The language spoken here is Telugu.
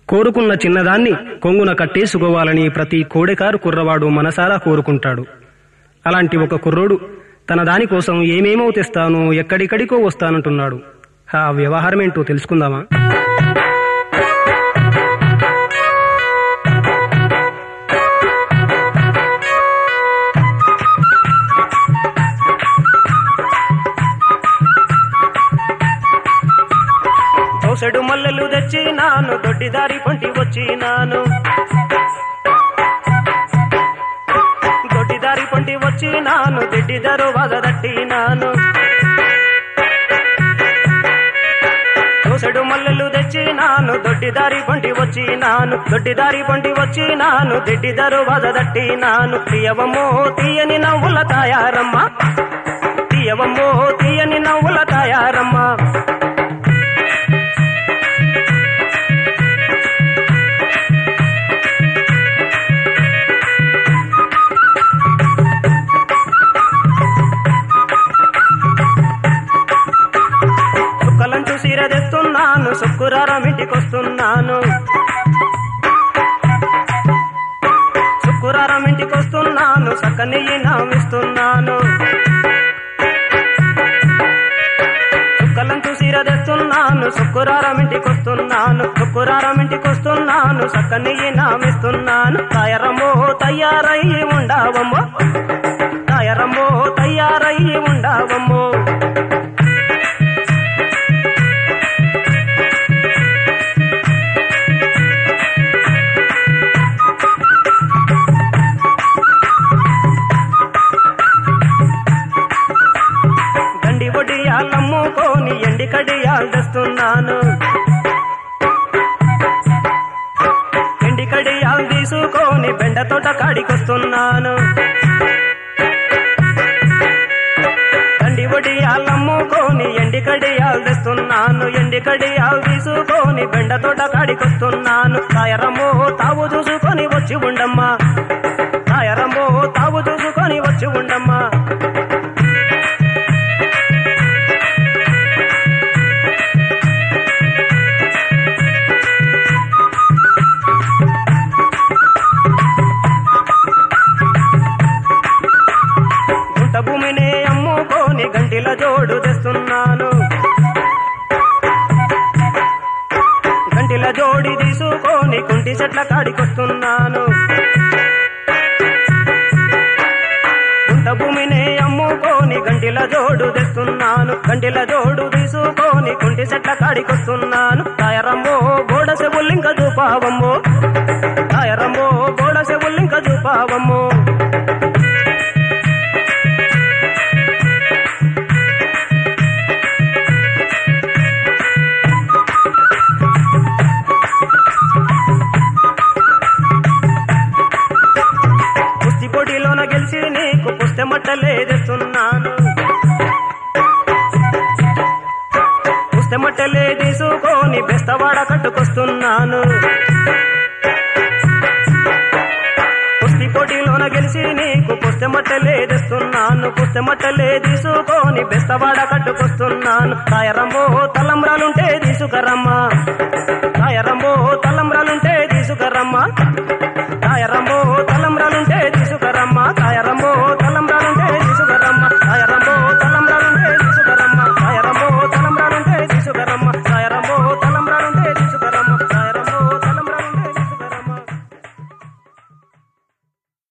కోరుకున్న చిన్నదాన్ని కొంగున కట్టేసుకోవాలని ప్రతి కోడెకారు కుర్రవాడు మనసారా కోరుకుంటాడు అలాంటి ఒక కుర్రోడు తన దానికోసం ఏమేమో తెస్తాను ఎక్కడికడికో వస్తానంటున్నాడు ఆ వ్యవహారమేంటో తెలుసుకుందామా దోసెడు మల్లెలు తెచ్చినాను దొడ్డిదారి పొంటి వచ్చినాను దొడ్డిదారి పొంటి వచ్చినాను దిడ్డిదారు వదదట్టినాను దోసెడు మల్లెలు తెచ్చినాను దొడ్డిదారి పొంటి వచ్చినాను దొడ్డిదారి పొంటి వచ్చినాను దిడ్డిదారు వదదట్టినాను తీయవమో తీయని నవ్వుల తాయారమ్మ తీయవమో తీయని నవ్వుల తాయారమ్మ చుక్కలంటూ సీర తెస్తున్నాను శుక్రారం ఇంటికొస్తున్నాను శుక్రారం ఇంటికొస్తున్నాను సక్కనెయ్యి నామిస్తున్నాను చుక్కలంటూ సీర తెస్తున్నాను శుక్రారం ఇంటికొస్తున్నాను శుక్రారం ఇంటికొస్తున్నాను సక్కనెయ్యి నామిస్తున్నాను తయారమ్మో తయారయ్యి ఉండవమ్మో తయారమ్మో తయారయ్యి ఉండవమ్మో గండి వడియాలమ్ముకోని ఎండి కడియాలు తెస్తున్నాను ఎండి కడియాలు తీసుకొని బెండ తోట కాడికొస్తున్నాను గండి వడియాలమ్ముకోని ఎండి కడియాలు తెస్తున్నాను ఎండి కడియాలు తీసుకొని బెండ తోట కాడికొస్తున్నాను తాయరమ్మో తావు చూసుకొని వచ్చి ఉండమ్మా తాయరమ్మో తావు చూసుకొని వచ్చి ఉండమ్మా గుంట భూమిని అమ్ముకొని గంటిల జోడు తెస్తున్నాను గంటిల జోడి తీసుకొని కుంటి చెట్ల కాడికొస్తున్నాను గుంట భూమిని అమ్ముకొని గంటిల జోడు తెస్తున్నాను గంటిల జోడు తీసుకొని కుంటి చెట్ల కాడికొస్తున్నాను తాయరమ్మో గోడ చెవుల్లింక చూపావమ్మో తాయరమ్మో గోడ చెవుల్లింక చూపావమ్మో కుస్తీ పోటీలోన గెలిచి నీకు పుస్తె మట్టలేదిస్తున్నాను పుస్తె మట్టలే తీసుకొని బెస్తవాడ కట్టుకొస్తున్నాను కుస్తీ పోటీలోన గెలిచి నీకు పుస్తె మట్టలేదిస్తున్నాను పుస్తె మట్టలే తీసుకొని బెస్తవాడ కట్టుకొస్తున్నాను తాయరమ్మో తలంబ్రాలుంటే తీసుకురమ్మా తాయరమ్మో తలంబ్రాలుంటే తీసుకురమ్మా